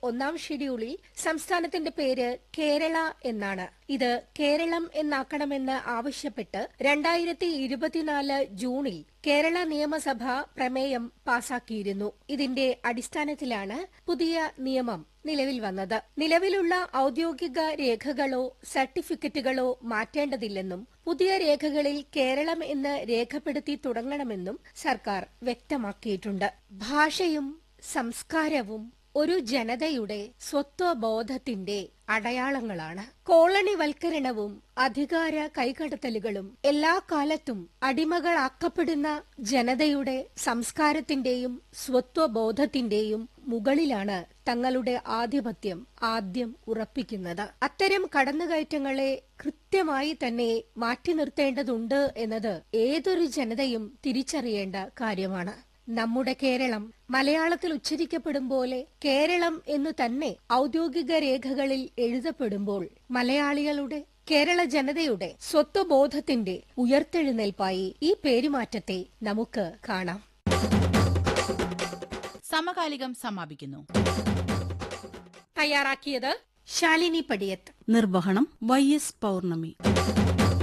ഒന്നാം ഷെഡ്യൂളിൽ സംസ്ഥാനത്തിന്റെ പേര് കേരള എന്നാണ് ഇത് കേരളം എന്നാക്കണമെന്ന് ആവശ്യപ്പെട്ട് രണ്ടായിരത്തി ഇരുപത്തിനാല് ജൂണിൽ കേരള നിയമസഭ പ്രമേയം പാസാക്കിയിരുന്നു ഇതിന്റെ അടിസ്ഥാനത്തിലാണ് പുതിയ നിയമം നിലവിൽ വന്നത് നിലവിലുള്ള ഔദ്യോഗിക രേഖകളോ സർട്ടിഫിക്കറ്റുകളോ മാറ്റേണ്ടതില്ലെന്നും പുതിയ രേഖകളിൽ കേരളം എന്ന് രേഖപ്പെടുത്തി തുടങ്ങണമെന്നും സർക്കാർ വ്യക്തമാക്കിയിട്ടുണ്ട് ഭാഷയും സംസ്കാരവും ഒരു ജനതയുടെ സ്വത്വബോധത്തിന്റെ അടയാളങ്ങളാണ് കോളനിവൽക്കരണവും അധികാര കൈകടത്തലുകളും എല്ലാ കാലത്തും അടിമകളാക്കപ്പെടുന്ന ജനതയുടെ സംസ്കാരത്തിന്റെയും സ്വത്വബോധത്തിന്റെയും മുകളിലാണ് തങ്ങളുടെ ആധിപത്യം ആദ്യം ഉറപ്പിക്കുന്നത് അത്തരം കടന്നുകയറ്റങ്ങളെ കൃത്യമായി തന്നെ മാറ്റി നിർത്തേണ്ടതുണ്ട് എന്നത് ഏതൊരു ജനതയും തിരിച്ചറിയേണ്ട കാര്യമാണ് നമ്മുടെ കേരളം മലയാളത്തിൽ ഉച്ചരിക്കപ്പെടും പോലെ കേരളം എന്നു തന്നെ ഔദ്യോഗിക രേഖകളിൽ എഴുതപ്പെടുമ്പോൾ മലയാളികളുടെ കേരള ജനതയുടെ സ്വത്വബോധത്തിന്റെ ഉയർത്തെഴുന്നേൽപ്പായി ഈ പേരുമാറ്റത്തെ നമുക്ക് കാണാം സമകാലികം സമാപിക്കുന്നു തയ്യാറാക്കിയത് ശാലിനി പടിയത്ത് നിർവഹണം വൈ എസ് പൗർണമി